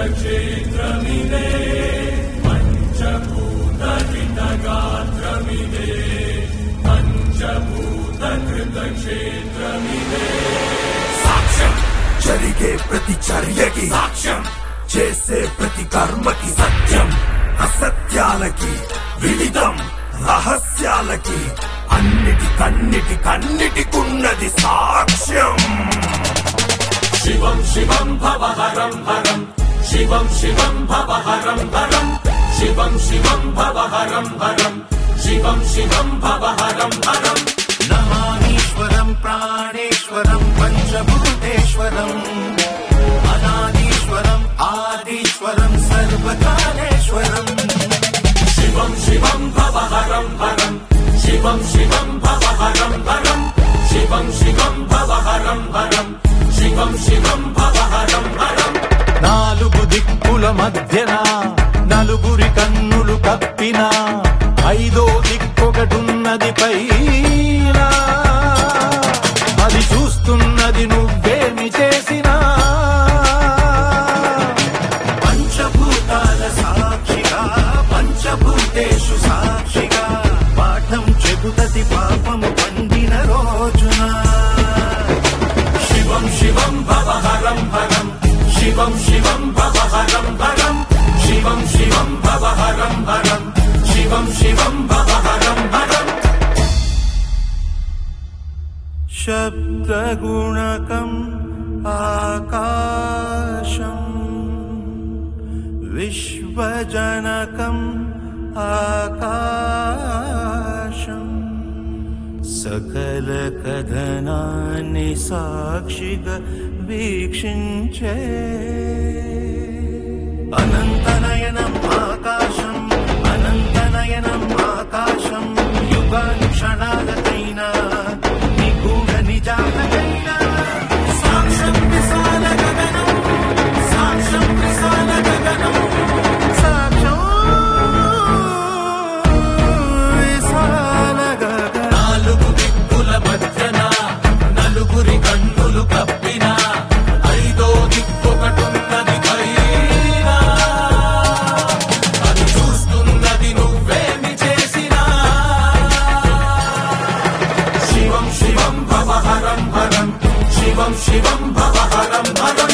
సాక్ష్యం జరిగే ప్రతి చర్యకి సాక్ష్యం చేసే ప్రతి కర్మకి సత్యం అసత్యాలకి విదితం రహస్యాలకి అన్నిటి కన్నిటి కన్నిటికున్నది సాక్ష్యం శివం శివం భవహరం హరం శివం శివం భవహరం హరం శివం శివం భవహరం హరం శివం శివం భవహరం హరం నమామీశ్వరం ప్రాణేశ్వరం పంచభూతేశ్వరం అనాదీశ్వరం ఆదీశ్వరం సర్వకాలేశ్వరం శివం శివం భవహరం హరం శివం శివం భవహరం హరం శివం శివం భవహరం హరం శివం శివం భవహరం హరం నాలుగు దిక్కుల మధ్యన నలుగురి కన్నులు కప్పిన ఐదో దిక్కొకటున్నది పైన అది చూస్తున్నది నువ్వేమి చేసినా పంచభూతాల సాక్షిగా పంచభూతేషు సాక్షిగా పాఠం చెబుతది పాపము పండిన రోజున శివం శివం భవహరం హరం శివం శివం భవహరం హరం శివం శివం భవహరం హరం శివం శివం భవహరం హరం శబ్దగుణకం ఆకాశం విశ్వజనకం ఆకాశం సకల కథనాన్ని సాక్షిగా వీక్షించే అనంతనయనం ఆకాశం అనంతనయనం ఆకాశం యుగానుక్షణాలకైనా నిగూఢ నిజాలకైనా సాక్ష్యం విశాల గగనం సాక్ష్యం విశాల గగనం సాక్ష్యం విశాల గగనం నాలుగు దిక్కుల మధ్యన నలుగురి కన్నులు కప్పిన ఐదో దిక్కొకటున్నది పైన అది చూస్తున్నది నువ్వేమి చేసినా శివం శివం భవహరం హరం శివం శివం భవహరం హరం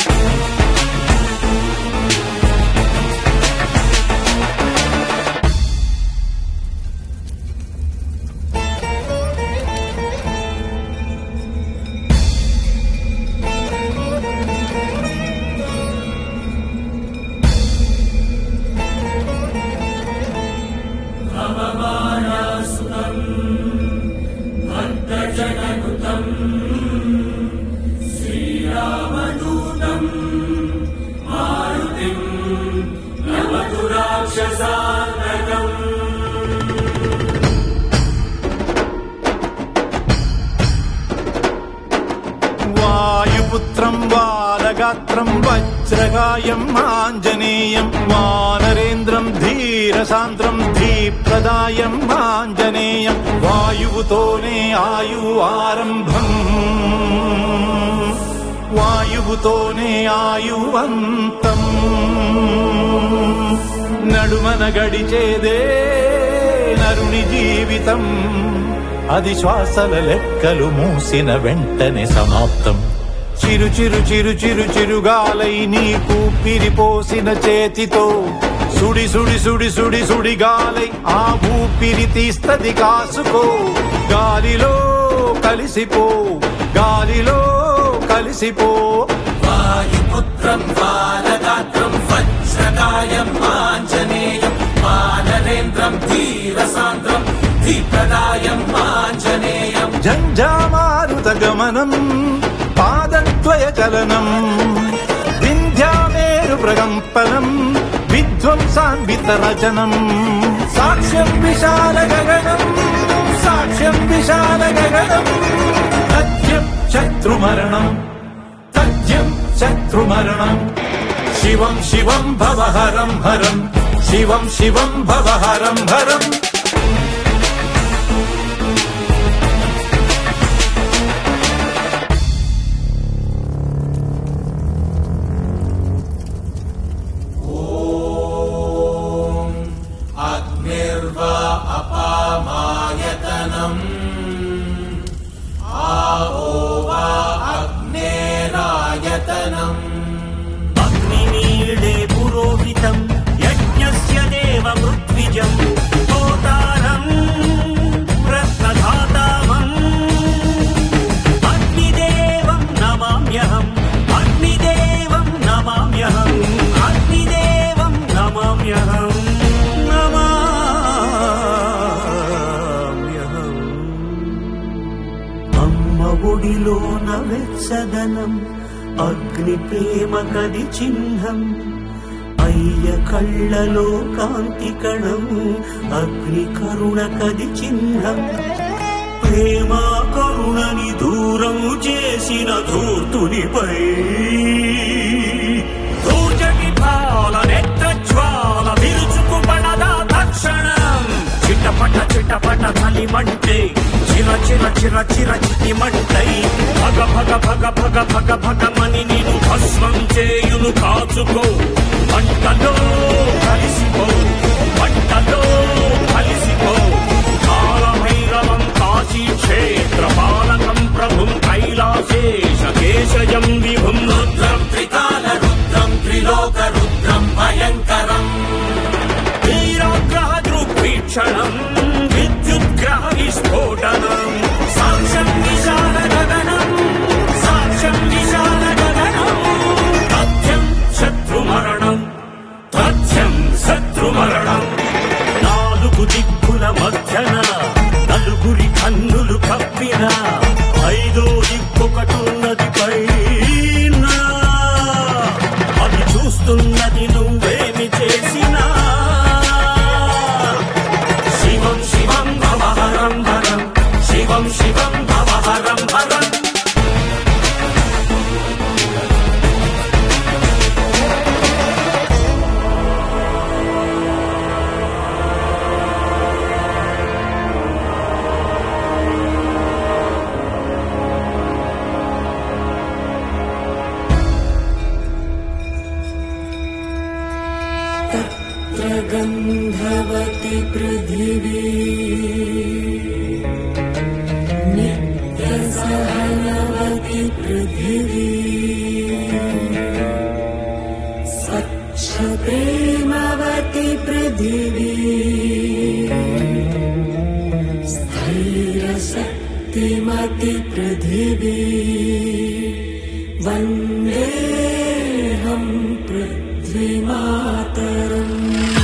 వాయుపుత్రం బాలగాత్రం వజ్రగాయం ఆంజనేయం వానరేంద్రం ధీరసాంద్రం ధీప్రదాయం ఆంజనేయం వాయువుతోనే ఆయు ఆరంభం వాయువుతోనే ఆయువంతం నడుమన గడిచేదే నరుని జీవితం అది శ్వాసల లెక్కలు మూసిన వెంటనే సమాప్తం చిరు చిరు చిరు చిరు చిరుగాలై నీకు పిరిపోసిన చేతితో సుడి సుడి సుడి సుడి సుడి గాలై ఆ ఊపిరి తీస్తది కాసుకో గాలిలో కలిసిపో గాలిలో కలిసిపో వాయుపుత్రం బాలగాత్రం వజ్రకాయం ఆంజనేయం వానరేంద్రం ధీరసాంద్రం ధీప్రదాయం ఆంజనేయం జంఝామారుత గమనం పాదద్వయ చలనం వింధ్యామేరు ప్రకంపనం విధ్వంసాన్విత రచనం సాక్ష్యం విశాల గగనం సాక్ష్యం విశాల గగనం తథ్యం శత్రుమరణం తథ్యం శత్రుమరణం శివం శివం భవహరం హరం శివం శివం భవహరం హరం यतनम् अग्निमीळे पुरोहितम् यज्ञस्य देवमृद्विजम् होतारम् रत्नधातामम् अग्निदेवम् नमाम्यहम् अग्निदेवम् नमाम्यहम् अग्निदेवम् नमाम्यहम् నమామ్యహం అమ్మ ఒడిలోన వెచ్చదనం అగ్ని ప్రేమ కది చిహ్నం అయ్య కళ్ళలో కాంతి కణం అగ్ని కరుణ కది చిహ్నం ప్రేమ కరుణని దూరం చేసిన ధూర్తునిపై దూర్జటి పాల నెత్ర జ్వాల విరుచుకు పడదా తక్షణం చిటపట చిటపట చలిమంటే చిర చిర చిర చిర చిటిమంటై భగ భగ భగ భగ భగ భగమని నేను భస్మం చేయును కాచుకో మంటలో కలిసిపో మంటలో కలిసిపో కాలభైరవం కాశీ క్షేత్ర పాలకం ప్రభుం కైలాసేశ కేశయం విభుం రుద్రం त्रिकालरुद्रम् त्रिलोकरुद्रम् भयङ्करम् వీరాగ్రహ దృగ్వీక్షణం విద్యుద్గ్రహ విస్ఫోటనం సాక్ష్యం విశాల గగనం సాక్ష్యం విశాల గగనం తథ్యం శత్రుమరణం తథ్యం శత్రుమరణం నాలుగు దిక్కుల మధ్యన నలుగురి కన్నులు కప్పిన ఐదో దిక్కొకటున్నది పైన అది చూస్తున్నది నువ్వేమి చేసినా శివం శివం భవహరం హరం శివం శివం భవహరం హరం गन्धवति पृथिवी नित्यसहनवति पृथिवी स्वच्छप्रेमवति पृथिवी स्थैर्यशक्तिमति पृथिवी वन्देऽहं पृथ्वीमातरम्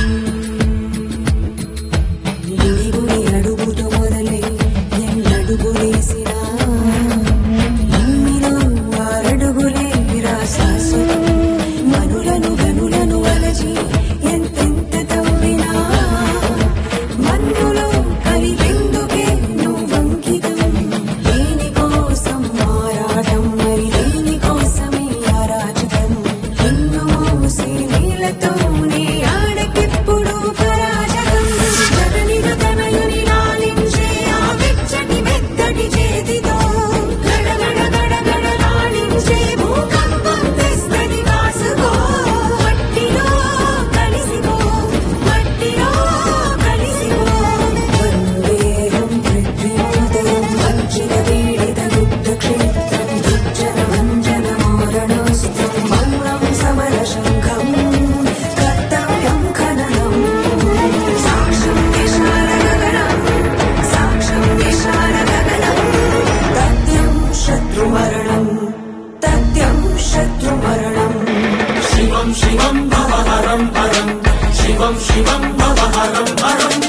గుడి అడుగుతో మొదలై ఎన్నడుగులేసినా భూమిలో ఆరడుగులే రా శాశ్వతం మనులను గనులను వలచి ఎంతెంత తవ్వినా మన్నులో కలిగెందుకే నువ్వంకితం దేనికోసం ఆరాటం మరి దేనికోసమే అరాచకం ఎన్ను మోసే నీళ్ళతోనే ఆడకెప్పుడు పరాజకం జగనిగ తనయుని లాలించే ఆ వెచ్చటి మెత్తటి చేతితో గడగడ గడగడ లాలించే భూకంపం తెస్తది కాసుకో మట్టిలో కలిసిపో మట్టిలో కలిసిపో వందేహం పృథ్వీమాతరం వంచిత పీడిత గుప్త క్షేత్రం దుర్జన వంజన మారణాస్త్రం మౌనం సమర శంఖం కర్తవ్యం ఖననం సాక్షం విశాల గగనం సాక్షం విశాల గగనం తథ్యం శత్రుమరణం తథ్యం శత్రుమరణం शिवम् शिवम् भवहरम् हरम् शिवम् शिवम् भवहरम् हरम्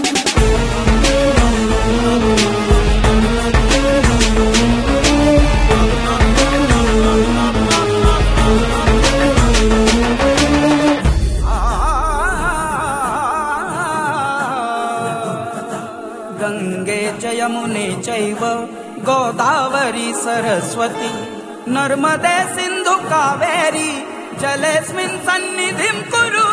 गङ्गे च यमुने चैव गोदावरी सरस्वती नर्मदे सिन्धु कावेरी जलेऽस्मिन् सन्निधिं कुरु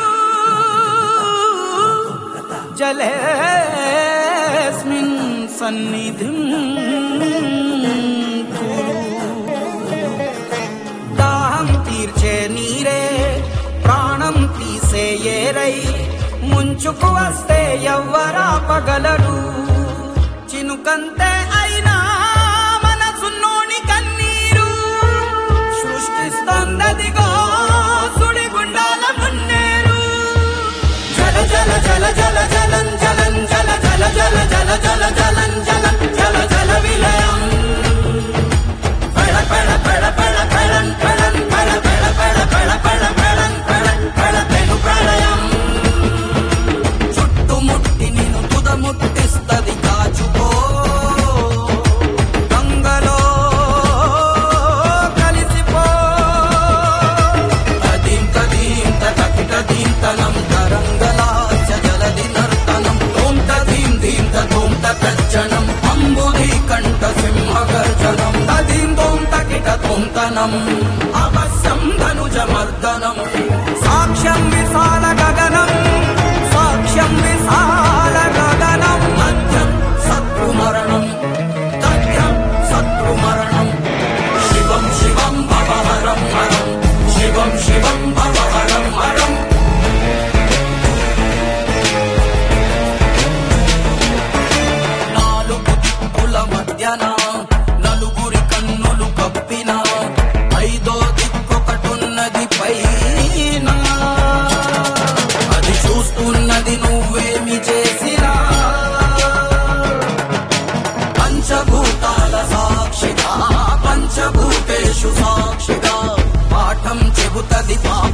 जलेऽस्मिन् सन्निधिं कुरु దాహం తీర్చే నీరే ప్రాణం తీసే ఏరై ముంచుకు వస్తే ఎవ్వరా పగలరు చినుకంతే అయినా మనసున్నోని కన్నీరు సృష్టిస్తోంది జల జల జల జలం జలం జల జల విలయం పెడ పెడ పెడ పెడ పెడన్ పెడన్ పెడ పెడ పెడ పెడ పెడ పెడన్ పెడన్ పెడ పెను ప్రళయం చుట్టుముట్టి నిన్ను తుదముట్టిస్తది కాచుకో గంగలో కలిసిపో తదీం తదీం తకిట దీం తనం తరంగలాచ జలది నర్తనం తోం తదీం దీం తోం తచ్చనం అంబుధి కంఠ సింహ గర్జనం తదీం తోం తకిట తోం తనం అవశ్యం ధనుజ మర్దనం సాక్ష్యం విశాల గగనం సాక్ష్యం విశాల గగనం మధ్యం శత్రు మరణం తథ్యం శత్రు మరణం శివం శివం భవహరం హరం శివం శివం భవహరం హరం నాలుగు దిక్కుల మధ్యన నలుగురి కన్నులు కప్పిన ఐదో దిక్కొకటున్నది పైన అది చూస్తున్నది నువ్వేమి చేసినా పంచభూతాల సాక్షిగా పంచభూతేషు సాక్షిగా పాఠం చెబుతది పాప